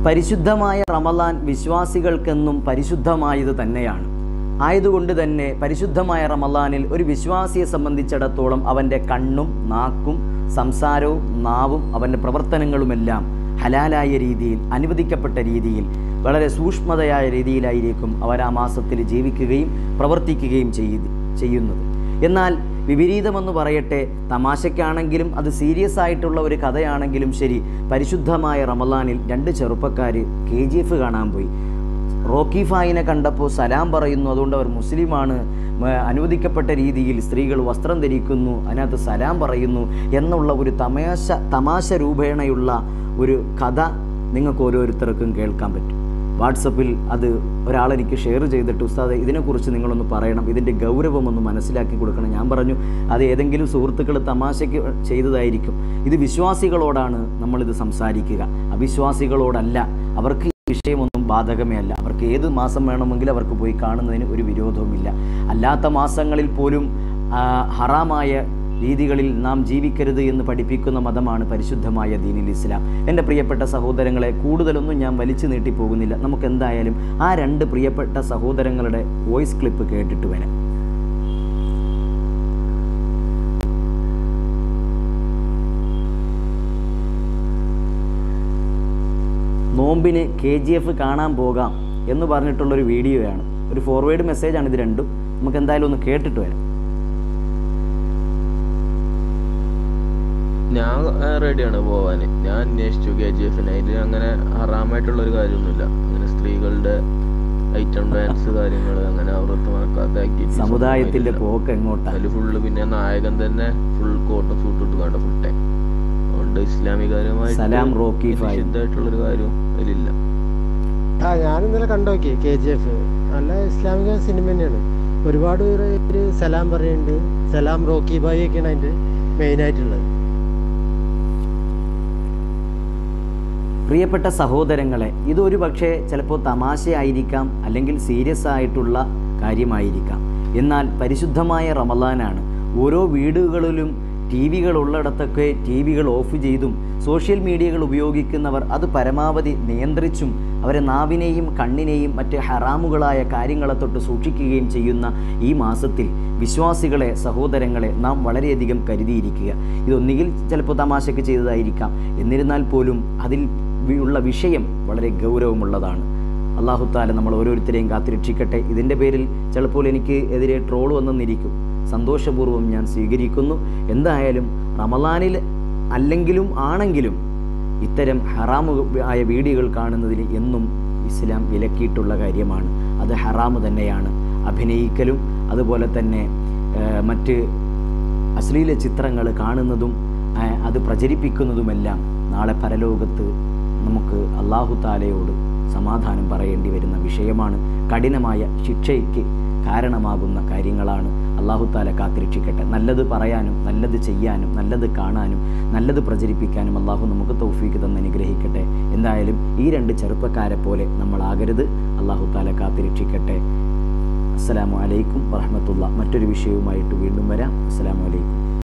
പരിശുദ്ധമായ റമലാൻ വിശ്വാസികൾക്കെന്നും പരിശുദ്ധമായത് തന്നെയാണ് ആയതുകൊണ്ട് തന്നെ പരിശുദ്ധമായ റമലാനിൽ ഒരു വിശ്വാസിയെ സംബന്ധിച്ചിടത്തോളം അവൻ്റെ കണ്ണും നാക്കും സംസാരവും നാവും അവൻ്റെ പ്രവർത്തനങ്ങളുമെല്ലാം ഹലാലായ രീതിയിൽ അനുവദിക്കപ്പെട്ട രീതിയിൽ വളരെ സൂക്ഷ്മതയായ രീതിയിലായിരിക്കും അവർ ആ മാസത്തിൽ ജീവിക്കുകയും പ്രവർത്തിക്കുകയും ചെയ്ത് ചെയ്യുന്നത് എന്നാൽ വിപരീതമെന്ന് പറയട്ടെ തമാശയ്ക്കാണെങ്കിലും അത് സീരിയസ് ആയിട്ടുള്ള ഒരു കഥയാണെങ്കിലും ശരി പരിശുദ്ധമായ റമലാനിൽ രണ്ട് ചെറുപ്പക്കാർ കെ ജി എഫ് കാണാൻ പോയി റോക്കി ഫായിനെ കണ്ടപ്പോൾ സലാം പറയുന്നു അതുകൊണ്ട് അവർ മുസ്ലിമാണ് മ- അനുവദിക്കപ്പെട്ട രീതിയിൽ സ്ത്രീകൾ വസ്ത്രം ധരിക്കുന്നു അതിനകത്ത് സലാം പറയുന്നു എന്നുള്ള ഒരു തമാശ തമാശ രൂപേണയുള്ള ഒരു കഥ നിങ്ങൾക്ക് ഓരോരുത്തർക്കും കേൾക്കാൻ പറ്റും വാട്സപ്പിൽ അത് ഒരാളെനിക്ക് ഷെയർ ചെയ്തിട്ട് ഉസ്താദ് ഇതിനെക്കുറിച്ച് നിങ്ങളൊന്ന് പറയണം ഇതിൻ്റെ ഗൗരവം ഒന്ന് മനസ്സിലാക്കി കൊടുക്കണം ഞാൻ പറഞ്ഞു അത് ഏതെങ്കിലും സുഹൃത്തുക്കൾ തമാശയ്ക്ക് ചെയ്തതായിരിക്കും ഇത് വിശ്വാസികളോടാണ് നമ്മളിത് സംസാരിക്കുക അവിശ്വാസികളോടല്ല അവർക്ക് ഈ വിഷയമൊന്നും ബാധകമേ അല്ല അവർക്ക് ഏത് മാസം വേണമെങ്കിലും അവർക്ക് പോയി കാണുന്നതിന് ഒരു വിരോധവുമില്ല അല്ലാത്ത മാസങ്ങളിൽ പോലും ആ, ഹറാമായ രീതികളിൽ നാം ജീവിക്കരുത് എന്ന് പഠിപ്പിക്കുന്ന മതമാണ് പരിശുദ്ധമായ ദീനിൽ ഇസ്ലാം എൻ്റെ പ്രിയപ്പെട്ട സഹോദരങ്ങളെ കൂടുതലൊന്നും ഞാൻ വലിച്ചു നീട്ടി പോകുന്നില്ല നമുക്ക് എന്തായാലും ആ രണ്ട് പ്രിയപ്പെട്ട സഹോദരങ്ങളുടെ വോയിസ് ക്ലിപ്പ് കേട്ടിട്ട് വരാം നോമ്പിന് കെ ജി എഫ് കാണാൻ പോകാം എന്ന് പറഞ്ഞിട്ടുള്ളൊരു വീഡിയോയാണ് ഒരു ഫോർവേഡ് മെസ്സേജാണ് ഇത് രണ്ടും നമുക്ക് എന്തായാലും ഒന്ന് കേട്ടിട്ട് വരാം ഞാൻ റെഡിയാണ് പോവാന് ഞാൻ അന്വേഷിച്ചു കെ ജി എഫിന് അതിൽ അങ്ങനെ ഹറാമായിട്ടുള്ള ഒരു കാര്യമൊന്നുമില്ല അങ്ങനെ സ്ത്രീകളുടെ ഐറ്റം ഡാൻസ് കാര്യങ്ങൾ അങ്ങനെ വൃത്തമാക്കാത്ത activities ഒന്നും സമുദായത്തിന്റെ അതിലില്ല. പോക്ക് എങ്ങോട്ടാണ് അതില് ഫുള്ള് പിന്നെ നായകൻ തന്നെ ഫുൾ കോട്ടും സൂട്ടും ഇട്ട് കണ്ട ഫുൾ ടൈം അതുകൊണ്ട് ഇസ്ലാമികപരമായിട്ട് സലാം റോക്കി ഫായി. നിഷിദ്ധമായിട്ടുള്ളൊരു കാര്യം അതിലില്ല ആ ഞാൻ ഇന്നലെ കണ്ടോക്കി കെ ജി എഫ് നല്ല ഇസ്ലാമിക സിനിമ തന്നെയാണ് ഒരുപാട് പേര് സലാം പറയുന്നുണ്ട് സലാം റോക്കി ബായി ഒക്കെയാണ് അതിന്റെ മെയിൻ ആയിട്ടുള്ളത് പ്രിയപ്പെട്ട സഹോദരങ്ങളെ ഇതൊരു പക്ഷേ ചിലപ്പോൾ തമാശയായിരിക്കാം അല്ലെങ്കിൽ സീരിയസ് ആയിട്ടുള്ള കാര്യമായിരിക്കാം എന്നാൽ പരിശുദ്ധമായ റമലാനാണ് ഓരോ വീടുകളിലും ടി വികൾ ഉള്ളിടത്തൊക്കെ ടി വികൾ ഓഫ് ചെയ്തും സോഷ്യൽ മീഡിയകൾ ഉപയോഗിക്കുന്നവർ അത് പരമാവധി നിയന്ത്രിച്ചും അവരെ നാവിനെയും കണ്ണിനെയും മറ്റ് ഹറാമുകളായ കാര്യങ്ങളെ തൊട്ട് സൂക്ഷിക്കുകയും ചെയ്യുന്ന ഈ മാസത്തിൽ വിശ്വാസികളെ സഹോദരങ്ങളെ നാം വളരെയധികം കരുതിയിരിക്കുക ഇതൊന്നുകിൽ ചിലപ്പോൾ തമാശയ്ക്ക് ചെയ്തതായിരിക്കാം എന്നിരുന്നാൽ പോലും അതിൽ വി- ഉള്ള വിഷയം വളരെ ഗൗരവമുള്ളതാണ് അള്ളാഹുത്താല നമ്മൾ ഓരോരുത്തരെയും കാത്തിരക്ഷിക്കട്ടെ ഇതിൻ്റെ പേരിൽ ചിലപ്പോൾ എനിക്ക് എതിരെ ട്രോൾ വന്നെന്നിരിക്കും സന്തോഷപൂർവ്വം ഞാൻ സ്വീകരിക്കുന്നു എന്തായാലും റമലാനിൽ അല്ലെങ്കിലും ആണെങ്കിലും ഇത്തരം ഹറാമു ആയ വീഡിയോകൾ കാണുന്നതിൽ എന്നും ഇസ്ലാം വിലക്കിയിട്ടുള്ള കാര്യമാണ് അത് ഹറാമ് തന്നെയാണ് അഭിനയിക്കലും അതുപോലെ തന്നെ ആ, മറ്റ് അശ്ലീല ചിത്രങ്ങൾ കാണുന്നതും ആ, അത് പ്രചരിപ്പിക്കുന്നതുമെല്ലാം നാളെ പരലോകത്ത് നമുക്ക് അള്ളാഹു താലയോട് സമാധാനം പറയേണ്ടി വരുന്ന വിഷയമാണ് കഠിനമായ ശിക്ഷയ്ക്ക് കാരണമാകുന്ന കാര്യങ്ങളാണ് അള്ളാഹു താല കാത്തിരക്ഷിക്കട്ടെ നല്ലത് പറയാനും നല്ലത് ചെയ്യാനും നല്ലത് കാണാനും നല്ലത് പ്രചരിപ്പിക്കാനും അള്ളാഹു നമുക്ക് തൗഫീക്ക് തന്ന് അനുഗ്രഹിക്കട്ടെ എന്തായാലും ഈ രണ്ട് ചെറുപ്പക്കാരെ പോലെ നമ്മളാകരുത് അള്ളാഹു താല കാത്തിരക്ഷിക്കട്ടെ അസ്സലാമു അലൈക്കും വറഹമത്തുള്ള മറ്റൊരു വിഷയവുമായിട്ട് വീണ്ടും വരാം അസ്സലാമു അലൈക്കും